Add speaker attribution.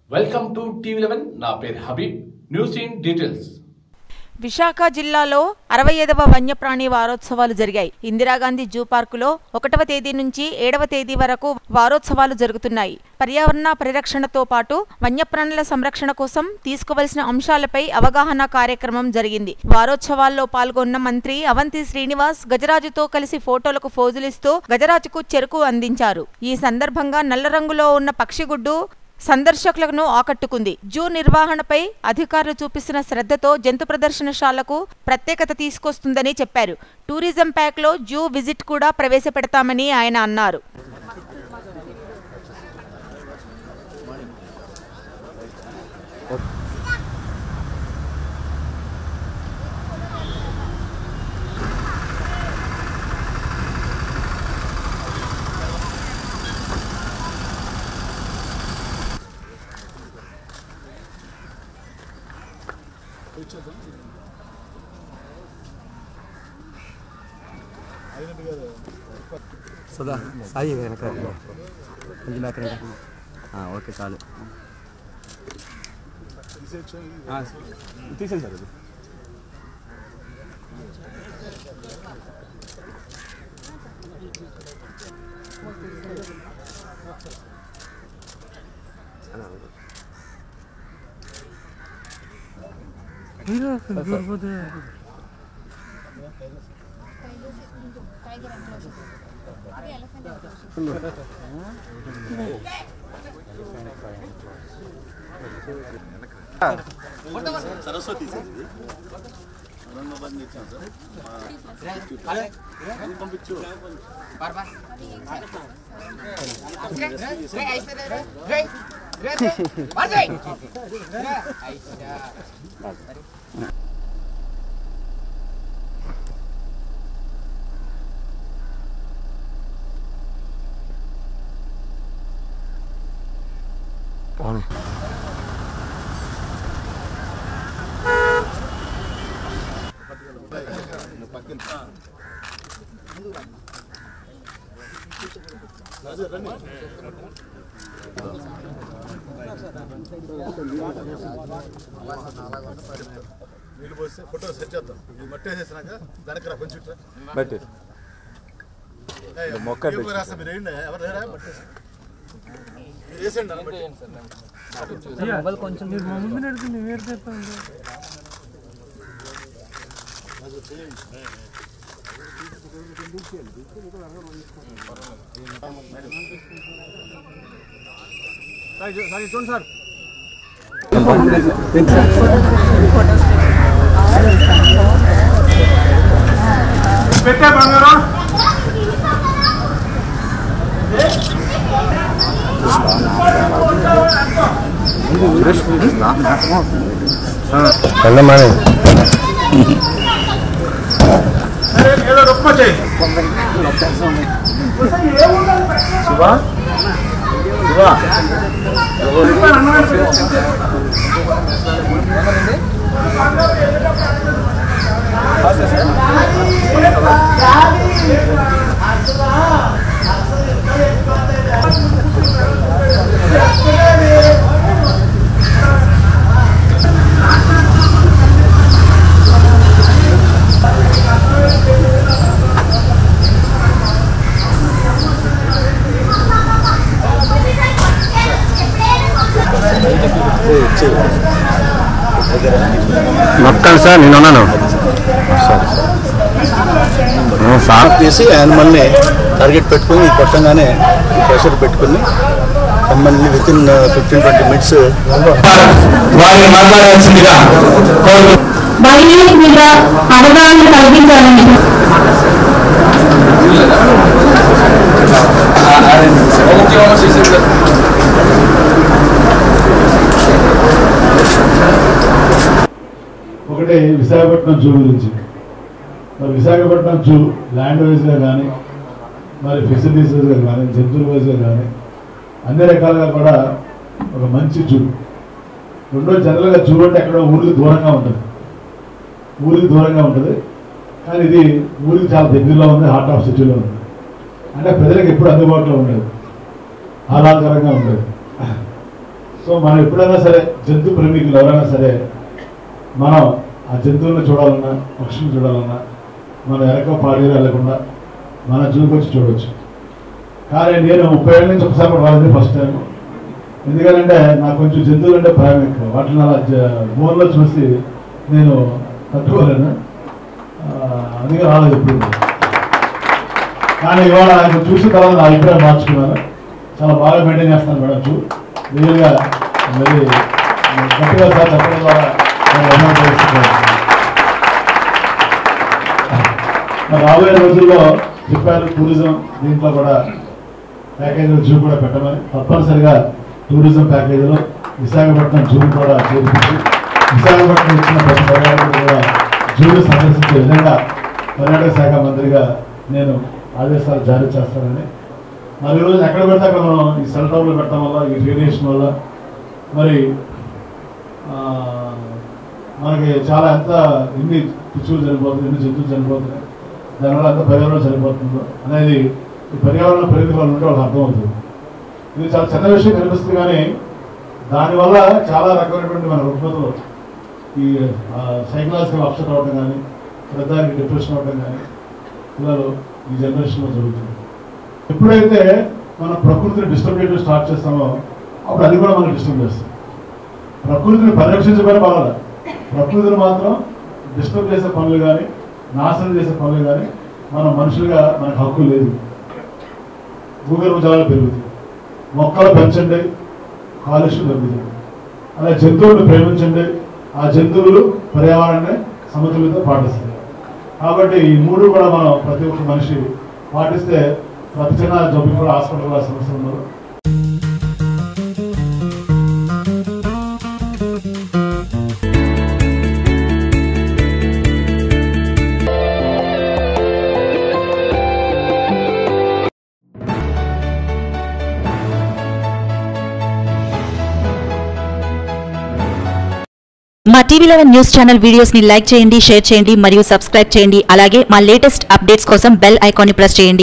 Speaker 1: Welcome to TV eleven నా పేరు Habib news in details
Speaker 2: Visakha జిల్లాలో అరవై ఐదవ వన్యప్రాణి వారోత్సవాలు జరిగాయి ఇందిరాగాంధీ జూ పార్కులో ఒకటవ తేదీ నుంచి ఏడవ తేదీ వరకు వారోత్సవాలు జరుగుతున్నాయి పర్యావరణ పరిరక్షణతో పాటు వన్యప్రాణుల సంరక్షణ కోసం తీసుకోవలసిన అంశాలపై అవగాహన కార్యక్రమం జరిగింది వారోత్సవాల్లో పాల్గొన్న మంత్రి అవంతి శ్రీనివాస్ గజరాజుతో కలిసి ఫోటోలకు ఫోజులిస్తూ గజరాజుకు చెరుకు అందించారు ఈ సందర్భంగా నల్ల రంగులో ఉన్న పక్షిగుడ్డు సందర్శకులను ఆకట్టుకుంది జూ నిర్వహణపై అధికారులు చూపిస్తున్న శ్రద్ధతో జంతు ప్రదర్శనశాలకు ప్రత్యేకత తీసుకొస్తుందని చెప్పారు టూరిజం ప్యాక్లో జూ విజిట్ కూడా ప్రవేశపెడతామని ఆయన అన్నారు
Speaker 3: సుధా సాయి వెనక కొంచెం బ్యాక్ రండి ఆ, ఓకే చాలు తీసేది సార్ అది
Speaker 4: నీళ్ళు పోస్తే ఫోటో సెట్ చేద్దాం ఇది మట్టి వేసేసినాక దానికి రా కొంచెం ఇట్రా.
Speaker 3: బట్టి
Speaker 4: ఏయ్,
Speaker 3: మొక్క
Speaker 4: ఈ ఊరు రాస్తా మీరు వేయండి ఎవరు లేరా మట్టి వేసి. మీరు వేసేయండి అన్న మట్టి.
Speaker 3: చూడండి సార్ వెళ్ళమానే
Speaker 4: ఏదో రొప్ప చేయి
Speaker 3: శివా శివా మొత్తం సార్ నేను ఉన్నాను సార్
Speaker 4: తీసి యానిమల్ని టార్గెట్ పెట్టుకుని ఈ కొట్టంగానే ఈ ప్రెషర్ పెట్టుకుని మిమ్మల్ని within fifteen twenty minutes
Speaker 3: వారిని మాట్లాడాల్సిందిగా కోరు
Speaker 5: వైలేట్ మీద అవగాహన కల్పించాలని
Speaker 6: ఒకటి విశాఖపట్నం జూ గురించి మరి విశాఖపట్నం జూ ల్యాండ్ వైజ్గా కానీ మరి ఫెసిలిటీస్ వైజ్గా కానీ జంతువుల వైజ్గా కానీ అన్ని రకాలుగా కూడా ఒక మంచి జూ రెండో జనరల్గా జూ అంటే ఎక్కడో ఊరికి దూరంగా ఉంటుంది ఊరికి దూరంగా ఉంటుంది కానీ ఇది ఊరికి చాలా దగ్గరలో ఉంది హార్ట్ ఆఫ్ సిటీలో ఉంది అంటే ప్రజలకు ఎప్పుడు అందుబాటులో ఉండేది ఆహ్లాదకరంగా ఉండేది సో మనం ఎప్పుడైనా సరే జంతు ప్రేమికులు ఎవరైనా సరే మనం ఆ జంతువులను చూడాలన్నా పక్షులను చూడాలన్నా మన వెనక పాడేరు వెళ్ళకుండా మన జూకి వచ్చి చూడవచ్చు కానీ నేను ముప్పై ఏళ్ళ నుంచి ఒకసారి కూడా రాలేదు ఫస్ట్ టైం ఎందుకంటే నాకు కొంచెం జంతువులు అంటే భయం ఎక్కువ వాటిని అలా ఫోన్లో చూసి నేను తట్టుకోలేను ఆ, అందుకే రాలేదు ఎప్పుడు కానీ ఇవాళ ఆయన చూసిన తర్వాత నా అభిప్రాయం మార్చుకున్నాను చాలా బాగా మెయింటైన్ చేస్తాను మేడం చూ రియల్గా మరి గట్టిగా సార్ చెప్పడం ద్వారా నేను అభినందనలు తెలుస్తున్నాను. మరి రాబోయే రోజుల్లో చెప్పారు టూరిజం దీంట్లో కూడా ప్యాకేజీలో జూ కూడా పెట్టమని తప్పనిసరిగా టూరిజం ప్యాకేజీలో విశాఖపట్నం జూ కూడా చేర్పించి విశాఖపట్నం ఇచ్చిన ప్రతి పర్యాటకుడు కూడా జూను సందర్శించే విధంగా పర్యాటక శాఖ మంత్రిగా నేను ఆదేశాలు జారీ చేస్తానని మరి ఈరోజు ఎక్కడ పెడితే అక్కడ మనం ఈ సెల్ టవర్లు పెట్టడం వల్ల ఈ రేడియేషన్ వల్ల మరి ఆ, మనకి చాలా ఎంత ఎన్ని పిచ్చులు చనిపోతున్నాయి ఎన్ని జంతువులు చనిపోతున్నాయి దానివల్ల ఎంత పర్యావరణం చనిపోతుందో అనేది ఈ పర్యావరణ పరిమితి వల్ల ఉంటే వాళ్ళకి అర్థమవుతుంది ఇది చాలా చిన్న విషయం కనిపిస్తుంది కానీ దానివల్ల చాలా రకమైనటువంటి మన రుగ్మతలు ఈ సైకలాజికల్ అప్సెట్ అవ్వడం కానీ పెద్దానికి డిప్రెషన్ అవ్వడం కానీ పిల్లలు ఈ జనరేషన్లో జరుగుతుంది ఎప్పుడైతే మనం ప్రకృతిని డిస్టర్బ్ చేయడం స్టార్ట్ చేస్తామో అప్పుడు అది కూడా మనం డిస్టర్బ్ చేస్తాం ప్రకృతిని పరిరక్షించబడి పర్వాలేదు ప్రకృతిని మాత్రం డిస్టర్బ్ చేసే పనులు కానీ నాశనం చేసే పనులు కానీ మనం మనుషులుగా మనకు హక్కు లేదు భూగర్భ జలాలు పెరుగుతాయి మొక్కలు పెంచండి కాలుష్యం తగ్గుతుంది అలా జంతువులను ప్రేమించండి ఆ జంతువులు పర్యావరణాన్ని సమతుల్యత పాటిస్తాయి కాబట్టి ఈ మూడు కూడా మనం ప్రతి ఒక్క మనిషి పాటిస్తే ప్రతి చిన్న జబ్బు కూడా హాస్పిటల్ సమస్య ఉండదు
Speaker 7: మా TV eleven news channel videos ని లైక్ చేయండి షేర్ చేయండి మరియు సబ్స్క్రైబ్ చేయండి అలాగే మా లేటెస్ట్ అప్డేట్స్ కోసం బెల్ ఐకాన్ ని ప్రెస్ చేయండి